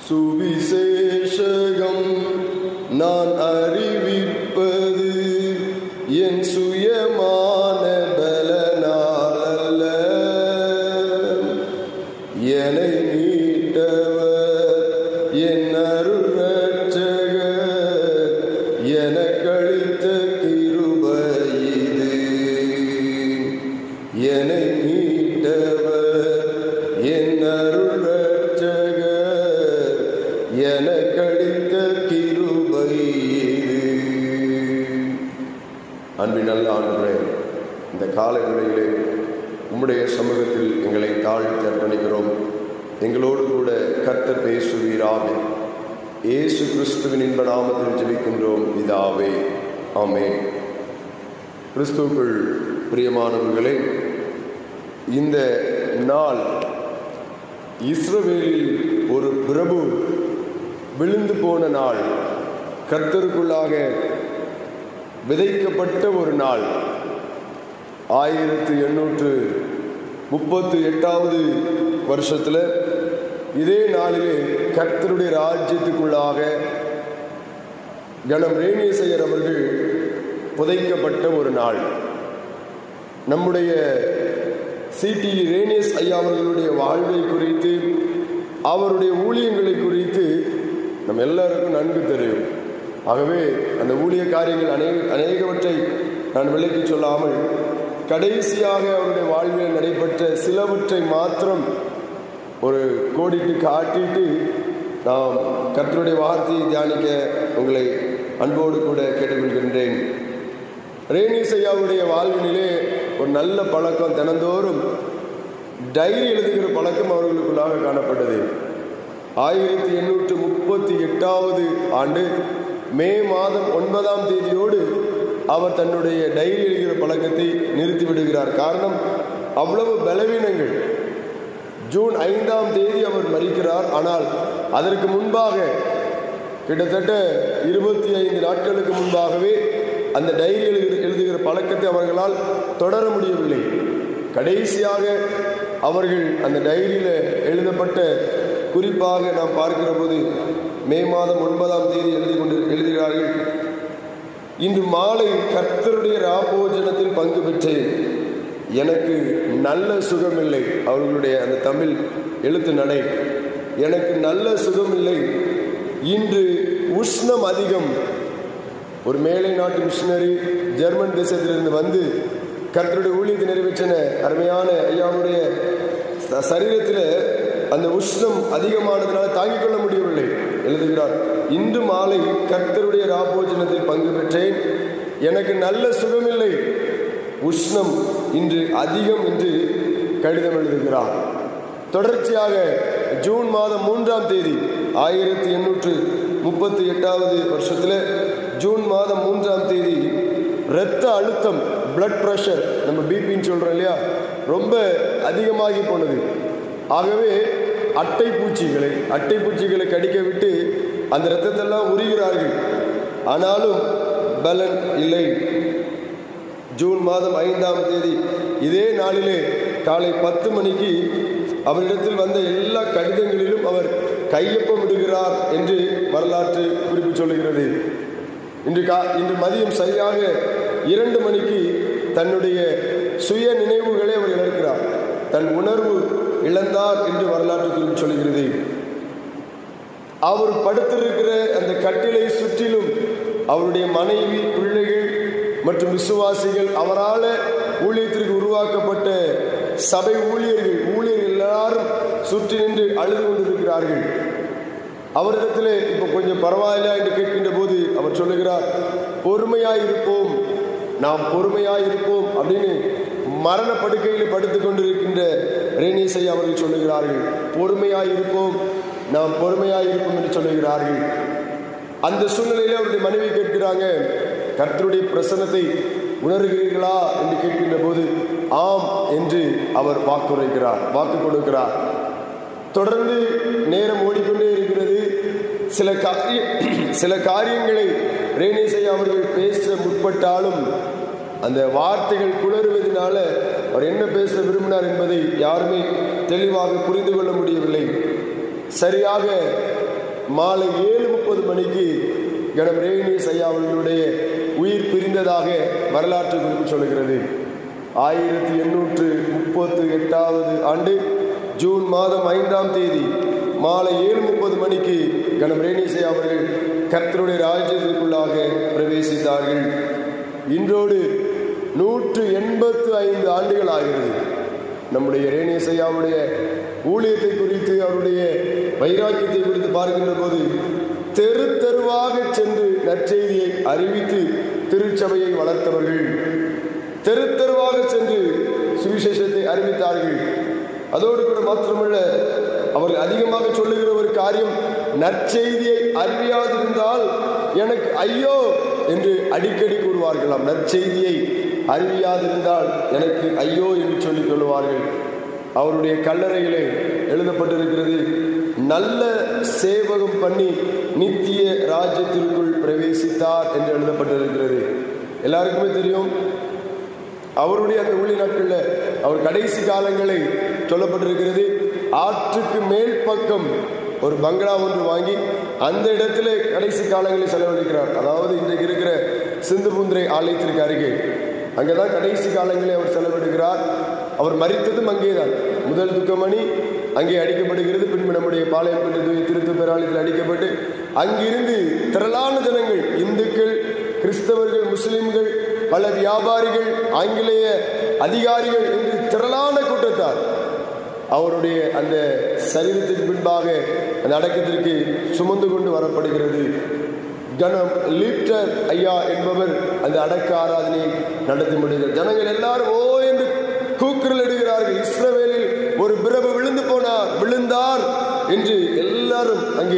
சுவிசேஷகம் நான் அறிவிப்பது என் சுயமான பலனால் அல்ல என்னை மீட்டவர் என் அருள் ரட்சகர் எனக்களித்த கிருபை இது என்னை மீட்டவர் என் அருள் ரட்சகர் எனக்களித்த கிருபை இது அன்பின் நல்ல ஆண்டுகளே இந்த கால வேளையிலே உம்முடைய சமூகத்தில் எங்களை தாழ்த்தி அர்ப்பணிக்கிறோம் எங்களோடு கூட கர்த்தர் பேசுவீராக இயேசு கிறிஸ்துவின் இன்ப நாமத்தில் ஜெபிக்கின்றோம் இதாவே ஆமே கிறிஸ்துவுக்குள் பிரியமானவர்களே இந்த நாள் இஸ்ரவேலில் ஒரு பிரபு விழுந்து போன நாள் கர்த்தருக்குள்ளாக விதைக்கப்பட்ட ஒரு நாள் ஆயிரத்து எண்ணூற்று முப்பத்து எட்டாவது வருஷத்தில் இதே நாளிலே கர்த்தருடைய ராஜ்யத்துக்குள்ளாக கணம் ரேணியசையர் அவர்கள் புதைக்கப்பட்ட ஒரு நாள் நம்முடைய சிடி ரேனியஸ் ஐயா அவர்களுடைய வாழ்வை குறித்து அவருடைய ஊழியங்களை குறித்து நம்ம எல்லாருக்கும் நன்கு தெரியும் ஆகவே அந்த ஊழிய காரியங்கள் அநேக அநேகவற்றை நான் விளக்கி சொல்லாமல் கடைசியாக அவருடைய வாழ்வில் நடைபெற்ற சிலவற்றை மாத்திரம் ஒரு கோடிட்டு காட்டிட்டு நாம் கர்த்தருடைய வார்த்தையை தியானிக்க உங்களை அன்போடு கூட கேட்டுக்கொள்கின்றேன் ரேனிஸ் ஐயாவுடைய வாழ்வினிலே ஒரு நல்ல பழக்கம் தினந்தோறும் டைரி எழுதுகிற பழக்கம் அவர்களுக்குள்ளாக காணப்பட்டது ஆயிரத்தி எண்ணூற்று முப்பத்தி எட்டாவது ஆண்டு மே மாதம் ஒன்பதாம் தேதியோடு அவர் தன்னுடைய டைரி எழுதுகிற பழக்கத்தை நிறுத்தி விடுகிறார் காரணம் அவ்வளவு பலவீனங்கள் ஜூன் ஐந்தாம் தேதி அவர் மறிக்கிறார் ஆனால் அதற்கு முன்பாக கிட்டத்தட்ட இருபத்தி ஐந்து நாட்களுக்கு முன்பாகவே அந்த டைரி எழுது எழுதுகிற பழக்கத்தை அவர்களால் தொடர முடியவில்லை கடைசியாக அவர்கள் அந்த டைரியில் எழுதப்பட்ட குறிப்பாக நாம் பார்க்கிற போது மே மாதம் ஒன்பதாம் தேதி எழுதி கொண்டு எழுதுகிறார்கள் இன்று மாலை கர்த்தருடைய ராபோஜனத்தில் பங்கு பெற்றேன் எனக்கு நல்ல சுகமில்லை அவர்களுடைய அந்த தமிழ் எழுத்து நடை எனக்கு நல்ல சுகமில்லை இன்று உஷ்ணம் அதிகம் ஒரு மேலை நாட்டு மிஷினரி ஜெர்மன் தேசத்திலிருந்து வந்து கர்த்தருடைய ஊழியத்தை நிறைவேற்றின அருமையான ஐயாவுடைய ச- சரீரத்தில் அந்த உஷ்ணம் அதிகமானதுனால தாங்கிக் கொள்ள முடியவில்லை எழுதுகிறார் இன்று மாலை கர்த்தருடைய ராபோஜனத்தில் பங்கு பெற்றேன் எனக்கு நல்ல சுகமில்லை உஷ்ணம் இன்று அதிகம் என்று கடிதம் எழுதுகிறார் தொடர்ச்சியாக ஜூன் மாதம் மூன்றாம் தேதி ஆயிரத்தி எண்ணூற்று முப்பத்தி எட்டாவது வருஷத்தில் ஜூன் மாதம் மூன்றாம் தேதி இரத்த அழுத்தம் பிளட் ப்ரெஷர் நம்ம பிபின்னு சொல்கிறோம் இல்லையா ரொம்ப அதிகமாகி போனது ஆகவே அட்டை பூச்சிகளை அட்டை பூச்சிகளை கடிக்க விட்டு அந்த இரத்தத்தெல்லாம் உரிகிறார்கள் ஆனாலும் பலன் இல்லை ஜூன் மாதம் ஐந்தாம் தேதி இதே நாளிலே காலை பத்து மணிக்கு அவரிடத்தில் வந்த எல்லா கடிதங்களிலும் அவர் கையொப்பமிடுகிறார் என்று வரலாற்று குறிப்பு சொல்லுகிறது இன்று கா இன்று மதியம் சரியாக இரண்டு மணிக்கு தன்னுடைய சுய நினைவுகளை அவர் இழக்கிறார் தன் உணர்வு இழந்தார் என்று வரலாற்று குறிப்பு சொல்கிறது அவர் படுத்திருக்கிற அந்த கட்டிலை சுற்றிலும் அவருடைய மனைவி பிள்ளைகள் மற்றும் விசுவாசிகள் அவரால் ஊழியத்திற்கு உருவாக்கப்பட்ட சபை ஊழியர்கள் ஊழியர்கள் எல்லாரும் சுற்றி நின்று அழுது கொண்டிருக்கிறார்கள் அவரிடத்தில் இப்போ கொஞ்சம் பரவாயில்ல என்று கேட்கின்ற போது அவர் சொல்லுகிறார் பொறுமையாய் இருப்போம் நாம் பொறுமையாய் இருப்போம் அப்படின்னு மரண படுக்கையில் படுத்துக் கொண்டிருக்கின்ற ரேணிசை அவர்கள் சொல்லுகிறார்கள் பொறுமையாய் இருப்போம் நாம் பொறுமையாய் இருப்போம் என்று சொல்லுகிறார்கள் அந்த சூழ்நிலையில அவருடைய மனைவி கேட்கிறாங்க கர்த்தருடைய பிரசன்னத்தை உணர்கிறீர்களா என்று கேட்கின்ற போது ஆம் என்று அவர் வாக்குரைக்கிறார் வாக்கு கொடுக்கிறார் தொடர்ந்து நேரம் ஓடிக்கொண்டே இருக்கிறது சில காரிய சில காரியங்களை ரேணேசை அவர்கள் பேச முற்பட்டாலும் அந்த வார்த்தைகள் குளறுவதனால அவர் என்ன பேச விரும்பினார் என்பதை யாருமே தெளிவாக புரிந்து கொள்ள முடியவில்லை சரியாக மாலை ஏழு முப்பது மணிக்கு கணம் ரேனியஸ் ஐயா அவர்களுடைய உயிர் பிரிந்ததாக வரலாற்று குறிப்பு சொல்கிறது ஆயிரத்தி எண்ணூற்று முப்பத்து எட்டாவது ஆண்டு ஜூன் மாதம் ஐந்தாம் தேதி மாலை ஏழு முப்பது மணிக்கு கணம் ரேனியஸ் ஐயா அவர்கள் கர்த்தருடைய ராஜ்யத்திற்குள்ளாக பிரவேசித்தார்கள் இன்றோடு நூற்று எண்பத்து ஐந்து ஆண்டுகள் ஆகிறது நம்முடைய ரேணேசையாவுடைய ஊழியத்தை குறித்து அவருடைய வைராக்கியத்தை குறித்து பார்க்கின்ற போது தெரு தெருவாக சென்று நற்செய்தியை அறிவித்து திருச்சபையை வளர்த்தவர்கள் தெரு தெருவாக சென்று சுவிசேஷத்தை அறிவித்தார்கள் அதோடு கூட மாத்திரமல்ல அவர் அதிகமாக சொல்லுகிற ஒரு காரியம் நற்செய்தியை அறிவியாதிருந்தால் எனக்கு ஐயோ என்று அடிக்கடி கூறுவார்களாம் நற்செய்தியை அறிவியாதிருந்தால் எனக்கு ஐயோ என்று சொல்லிக் கொள்வார்கள் அவருடைய கல்லறையிலே எழுதப்பட்டிருக்கிறது நல்ல சேவகம் பண்ணி நித்திய ராஜ்யத்திற்குள் பிரவேசித்தார் என்று எழுதப்பட்டிருக்கிறது எல்லாருக்குமே தெரியும் அவருடைய அந்த ஊழி நாட்களில் அவர் கடைசி காலங்களை சொல்லப்பட்டிருக்கிறது ஆற்றுக்கு மேல் பக்கம் ஒரு பங்களா ஒன்று வாங்கி அந்த இடத்துல கடைசி காலங்களில் செலவழிக்கிறார் அதாவது இன்றைக்கு இருக்கிற சிந்து புந்திரை ஆலயத்திற்கு அருகே அங்கேதான் கடைசி காலங்களில் அவர் செலவிடுகிறார் அவர் மறித்ததும் அங்கேதான் முதல் துக்கமணி அங்கே அடிக்கப்படுகிறது பின்பு நம்முடைய பாளையம் திருத்து பேராலயத்தில் அடிக்கப்பட்டு அங்கிருந்து திரளான ஜனங்கள் இந்துக்கள் கிறிஸ்தவர்கள் முஸ்லிம்கள் பல வியாபாரிகள் ஆங்கிலேய அதிகாரிகள் என்று திரளான கூட்டத்தார் அவருடைய அந்த சரீரத்திற்கு பின்பாக அந்த அடக்கத்திற்கு சுமந்து கொண்டு வரப்படுகிறது கணம் லீப்டர் ஐயா என்பவர் அந்த அடக்க ஆராதனையை நடத்தி முடிகிறார் ஜனங்கள் எல்லாரும் ஓ என்று கூக்குரல் இடுகிறார்கள் இஸ்ரவேலில் ஒரு பிரபு விழுந்து போனார் விழுந்தார் என்று எல்லாரும் அங்கே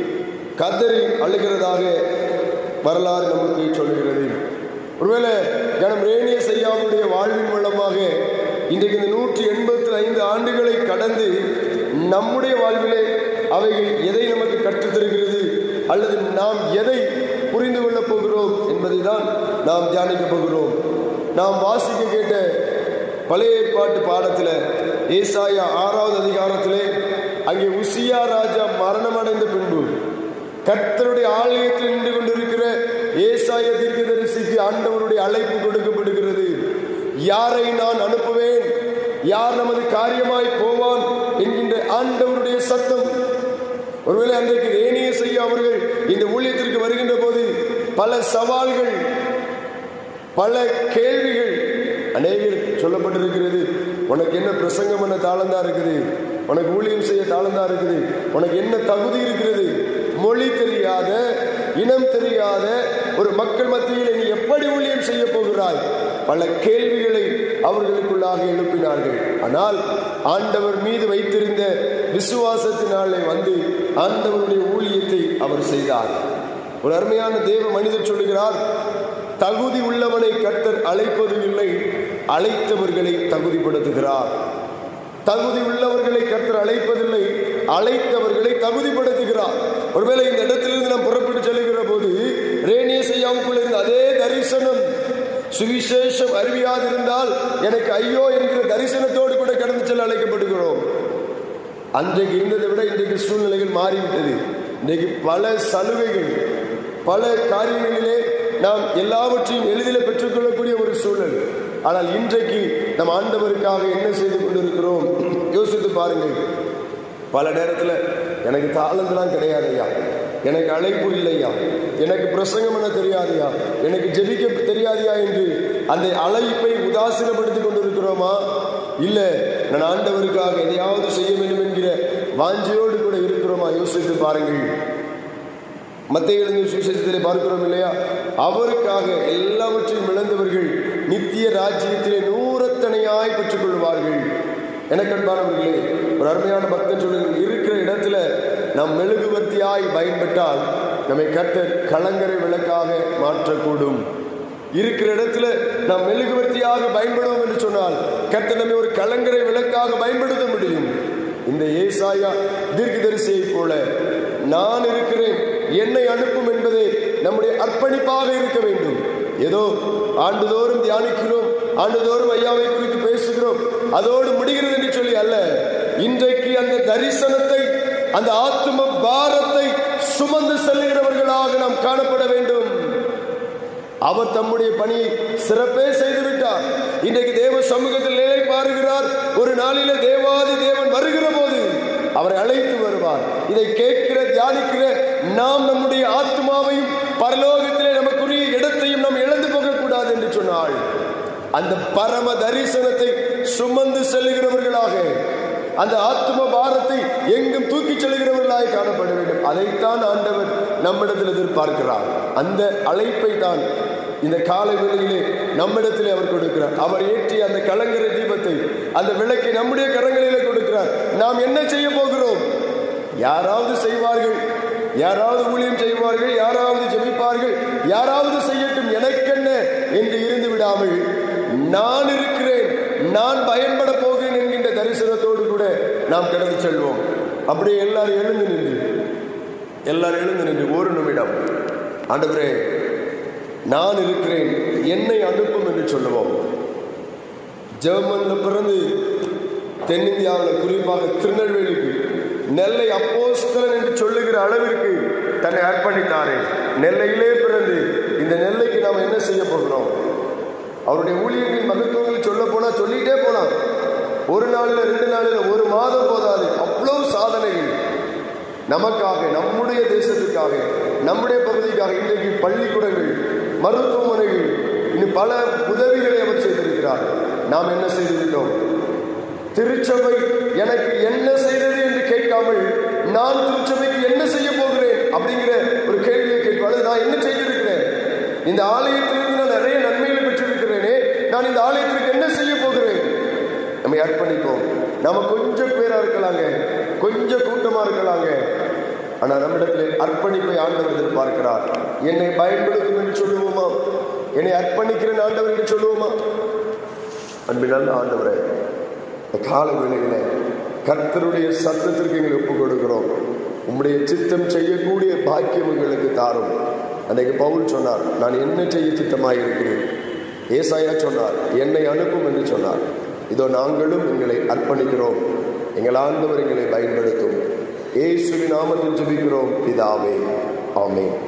கதறி அழுகிறதாக வரலாறு நமக்கு சொல்லுகிறது ஒருவேளை கணம் ரேணிய செய்யாவுடைய வாழ்வின் மூலமாக இன்றைக்கு இந்த நூற்றி எண்பத்தி ஐந்து ஆண்டுகளை கடந்து நம்முடைய வாழ்விலே அவைகள் எதை நமக்கு கற்றுத் தருகிறது அல்லது நாம் எதை புரிந்து கொள்ளப் போகிறோம் என்பதை தான் நாம் தியானிக்க போகிறோம் நாம் வாசிக்க கேட்ட பழைய ஏற்பாட்டு பாடத்தில் ஏசாயா ஆறாவது அதிகாரத்திலே அங்கே உசியா ராஜா மரணம் அடைந்த பின்பு கர்த்தருடைய ஆலயத்தில் நின்று கொண்டிருக்கிற ஏசாய தீர்க்கதரிசிக்கு ஆண்டவருடைய அழைப்பு கொடுக்கப்படுகிறது யாரை நான் அனுப்புவேன் யார் நமது காரியமாய் போவான் என்கின்ற ஆண்டவருடைய சத்தம் ஒருவேளை அன்றைக்கு ரேணிய செய்ய அவர்கள் இந்த ஊழியத்திற்கு வருகின்ற போது பல சவால்கள் பல கேள்விகள் அநேகர் சொல்லப்பட்டிருக்கிறது உனக்கு என்ன பிரசங்கம் பண்ண தாளந்தா இருக்குது உனக்கு ஊழியம் செய்ய தாளந்தா இருக்குது உனக்கு என்ன தகுதி இருக்கிறது மொழி தெரியாத இனம் தெரியாத ஒரு மக்கள் மத்தியில் நீ எப்படி ஊழியம் செய்ய போகிறாய் பல கேள்விகளை அவர்களுக்குள்ளாக எழுப்பினார்கள் ஆனால் ஆண்டவர் மீது வைத்திருந்த விசுவாசத்தினாலே வந்து ஆண்டவருடைய ஊழியத்தை அவர் செய்தார் ஒரு அருமையான தேவ மனிதர் சொல்லுகிறார் தகுதி உள்ளவனை கர்த்தர் அழைப்பது இல்லை அழைத்தவர்களை தகுதிப்படுத்துகிறார் தகுதி உள்ளவர்களை கர்த்தர் அழைப்பதில்லை அழைத்தவர்களை தகுதிப்படுத்துகிறார் ஒருவேளை இந்த இடத்திலிருந்து நாம் புறப்பட்டு செல்லுகிற போது ரேணிய செய்யாவுக்குள்ள இருந்த அதே தரிசனம் சுவிசேஷம் அறிவியாதிருந்தால் எனக்கு ஐயோ என்கிற தரிசனத்தோடு கூட கடந்து செல்ல அழைக்கப்படுகிறோம் அன்றைக்கு இருந்ததை விட இன்றைக்கு சூழ்நிலைகள் மாறிவிட்டது இன்றைக்கு பல சலுகைகள் பல காரியங்களிலே நாம் எல்லாவற்றையும் எளிதில் பெற்றுக்கொள்ளக்கூடிய ஒரு சூழல் ஆனால் இன்றைக்கு நம் ஆண்டவருக்காக என்ன செய்து கொண்டிருக்கிறோம் யோசித்து பாருங்கள் பல நேரத்தில் எனக்கு தாளந்தெல்லாம் கிடையாது ஐயா எனக்கு அழைப்பு இல்லையா எனக்கு பிரசங்கம் பண்ண தெரியாதையா எனக்கு ஜெபிக்க தெரியாதையா என்று அந்த அழைப்பை உதாசீனப்படுத்திக் கொண்டிருக்கிறோமா இல்ல நான் ஆண்டவருக்காக எதையாவது செய்ய வேண்டும் என்கிற வாஞ்சியோடு கூட இருக்கிறோமா யோசித்து பாருங்கள் மத்திய இளைஞர் சுவிசேஷத்திலே பார்க்கிறோம் இல்லையா அவருக்காக எல்லாவற்றையும் இழந்தவர்கள் நித்திய ராஜ்யத்திலே நூறத்தனையாய் பெற்றுக் கொள்வார்கள் எனக்கு அன்பானவர்களே ஒரு அருமையான பக்தன் சொல்லுங்கள் இருக்கிற இடத்துல நாம் மெழுகுவர்த்தியாய் பயன்பட்டால் நம்மை கட்ட கலங்கரை விளக்காக மாற்றக்கூடும் இருக்கிற இடத்துல நாம் மெழுகுவர்த்தியாக பயன்படுவோம் என்று சொன்னால் கர்த்த நம்மை ஒரு கலங்கரை விளக்காக பயன்படுத்த முடியும் இந்த ஏசாயா தீர்க்கதரிசியை போல நான் இருக்கிறேன் என்னை அனுப்பும் என்பதே நம்முடைய அர்ப்பணிப்பாக இருக்க வேண்டும் ஏதோ ஆண்டுதோறும் தியானிக்கிறோம் ஆண்டுதோறும் ஐயாவை குறித்து பேசுகிறோம் அதோடு முடிகிறது என்று சொல்லி அல்ல இன்றைக்கு அந்த தரிசனத்தை அந்த ஆத்தும பாரத்தை சுமந்து செல்லுகிறவர்களாக நாம் காணப்பட வேண்டும் அவர் தம்முடைய பணியை சிறப்பே செய்து விட்டார் இன்றைக்கு தேவ சமூகத்தில் நிலை பாருகிறார் ஒரு நாளில தேவாதி தேவன் வருகிற போது அவரை அழைத்து வருவார் இதை கேட்கிற தியானிக்கிற நாம் நம்முடைய ஆத்மாவையும் பரலோகத்திலே நமக்குரிய இடத்தையும் நாம் இழந்து போகக்கூடாது என்று சொன்னால் அந்த பரம தரிசனத்தை சுமந்து செல்லுகிறவர்களாக அந்த ஆத்ம பாரத்தை எங்கும் தூக்கி செல்கிறவர்களாய் காணப்பட வேண்டும் அதைத்தான் ஆண்டவர் நம்மிடத்தில் எதிர்பார்க்கிறார் அந்த அழைப்பை தான் இந்த காலை வேளையிலே நம்மிடத்திலே அவர் கொடுக்கிறார் அவர் ஏற்றிய அந்த கலங்கர தீபத்தை அந்த விளக்கை நம்முடைய கரங்களிலே கொடுக்கிறார் நாம் என்ன செய்ய போகிறோம் யாராவது செய்வார்கள் யாராவது ஊழியம் செய்வார்கள் யாராவது ஜெபிப்பார்கள் யாராவது செய்யட்டும் எனக்கென்ன என்று இருந்து விடாமல் நான் இருக்கிறேன் நான் பயன்பட போகிறேன் என்கின்ற தரிசனத்தோடு கூட நாம் கடந்து செல்வோம் அப்படியே எல்லாரும் எழுந்து நின்று எல்லாரும் எழுந்து நின்று ஒரு நிமிடம் ஆண்டவரே நான் இருக்கிறேன் என்னை அனுப்பும் என்று சொல்லுவோம் ஜெர்மன்ல பிறந்து தென்னிந்தியாவில் குறிப்பாக திருநெல்வேலிக்கு நெல்லை அப்போஸ்தலன் என்று சொல்லுகிற அளவிற்கு தன்னை அர்ப்பணித்தாரே நெல்லையிலே பிறந்து இந்த நெல்லைக்கு நாம் என்ன செய்ய போகிறோம் அவருடைய ஊழியர்களின் மகத்துவங்களை சொல்ல போனா சொல்லிட்டே போலாம் ஒரு நாளில் ரெண்டு நாளில் ஒரு மாதம் போதாது அவ்வளவு சாதனைகள் நமக்காக நம்முடைய தேசத்துக்காக நம்முடைய பகுதிக்காக இன்றைக்கு பள்ளிக்கூடங்கள் மருத்துவமனைகள் இன்னும் பல உதவிகளை அவர் செய்திருக்கிறார் நாம் என்ன செய்துவிட்டோம் திருச்சபை எனக்கு என்ன செய்தது என்று கேட்காமல் நான் திருச்சபைக்கு என்ன செய்ய போகிறேன் அப்படிங்கிற ஒரு கேள்வியை கேட்பாரு நான் என்ன செய்திருக்கிறேன் இந்த ஆலயத்திலிருந்து நான் நிறைய நன்மைகளை பெற்றிருக்கிறேனே நான் இந்த ஆலயத்திற்கு என்ன செய்ய போகிறேன் நம்மை அர்ப்பணிப்போம் நம்ம கொஞ்சம் பேரா இருக்கலாங்க கொஞ்சம் கூட்டமா இருக்கலாங்க ஆனா நம்மிடத்தில் அர்ப்பணிப்பை ஆண்டவர் எதிர்பார்க்கிறார் என்னை பயன்படுத்தும் என்று சொல்லுவோமா என்னை அர்ப்பணிக்கிறேன் ஆண்டவர் என்று சொல்லுவோமா அன்பினால் ஆண்டவரே இந்த கால வேளையில கர்த்தருடைய சத்தத்திற்கு எங்களை ஒப்புக் கொடுக்கிறோம் உம்முடைய சித்தம் செய்யக்கூடிய பாக்கியம் எங்களுக்கு தாரும் அன்றைக்கு பவுல் சொன்னார் நான் என்ன செய்ய சித்தமாக இருக்கிறேன் ஏசாயா சொன்னார் என்னை அனுப்பும் என்று சொன்னார் இதோ நாங்களும் எங்களை அர்ப்பணிக்கிறோம் எங்கள் ஆண்டவர் எங்களை பயன்படுத்தும் ஏசுவி நாமத்தில் ஜெபிக்கிறோம் பிதாவே ஆமென்